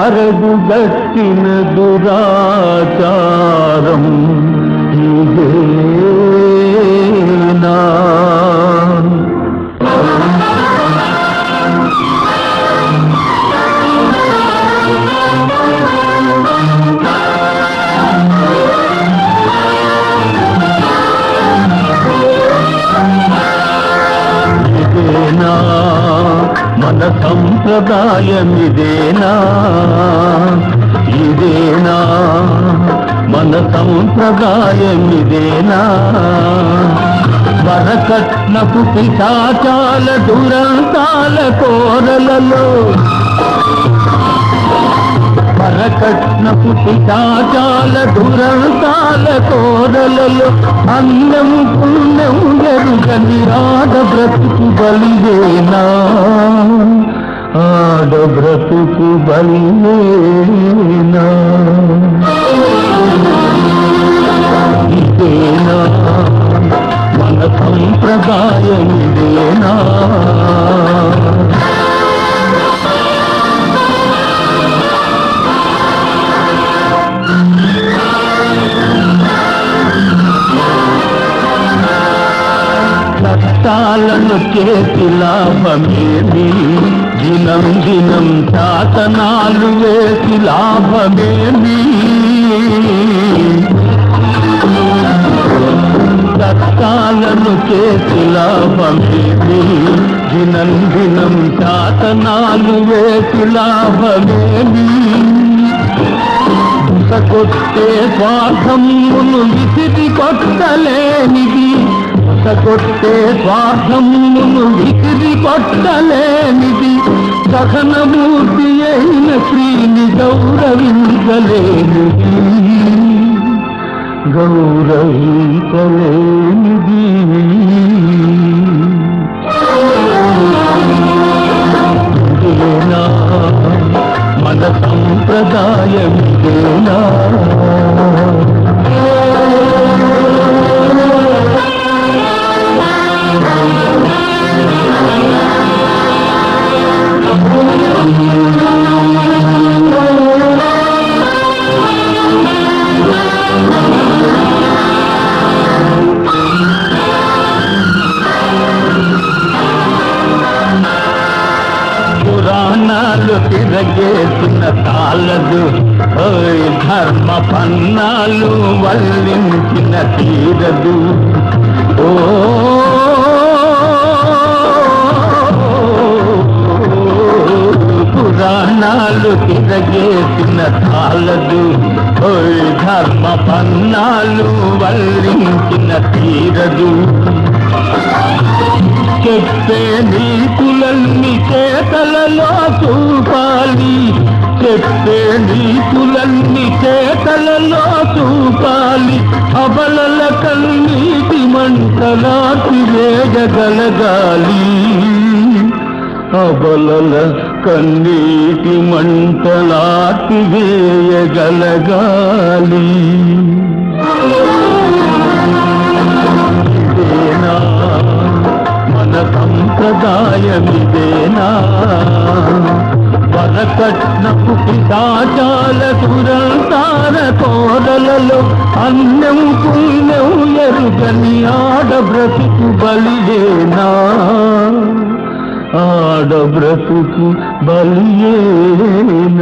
అరగు గట్టిన దురాచారం ఇదేనా ఇదేనా మన సంప్రదాయం ఇదేనా ఇదేనా మన సంప్రదాయం ఇదేనా వరకట్నపు పిశాచాల దురంతాల కోరలలో పరకట్నపు పిశాచాల దురంతాల కోరలలో అన్నం పుణ్యం ఎరుగని ఆడ బ్రతుకు బలివేనా ఆడ బ్రతుకు బలివేనా ఇదేనా మన సంప్రదాయం ఇదేనా కష్టాలను చేసి లాభమేమి దినం దినం శాసనాలు వేసి లాభమేమి కష్టాలను చేసి లాభమేమి దినం దినం శాసనాలు వేసి లాభమేమి కొట్టే స్వార్థమును విసిరి కొట్టలేనిది కొట్టే స్వార్థమును విసిరి కొట్టలేనిది సహనమూర్తి అయిన శ్రీని గౌరవించలేనిది గౌరవించలేనిది ఇదేనా మన సంప్రదాయం ఇదేనా పురాణాలు తిరగేసిన తాళదు ఓయ్ ధర్మ పన్నాలు వల్లించిన తీరదు ఓ పురాణాలు తిరగేసిన తాళదు ఓయ్ ధర్మ పన్నాలు వల్లించిన తీరదు చెప్పే నీతులన్నీ చేతలలో చూపాలి చెప్పే నీతులన్నీ చేతలలో చూపాలి అబలల కన్నీటి మంటలాటి వేయగలగాలి అబలల కన్నీటి మంటలాటి వేయగలగాలి ఇదేనా మన సంప్రదాయం ఇదేనా వరకట్నపు పిశాచాల దురంతార కోరలలో అన్నం పుణ్యం ఎరుగని ఆడ బ్రతుకు బలియేనా ఆడ బ్రతుకు బలియేనా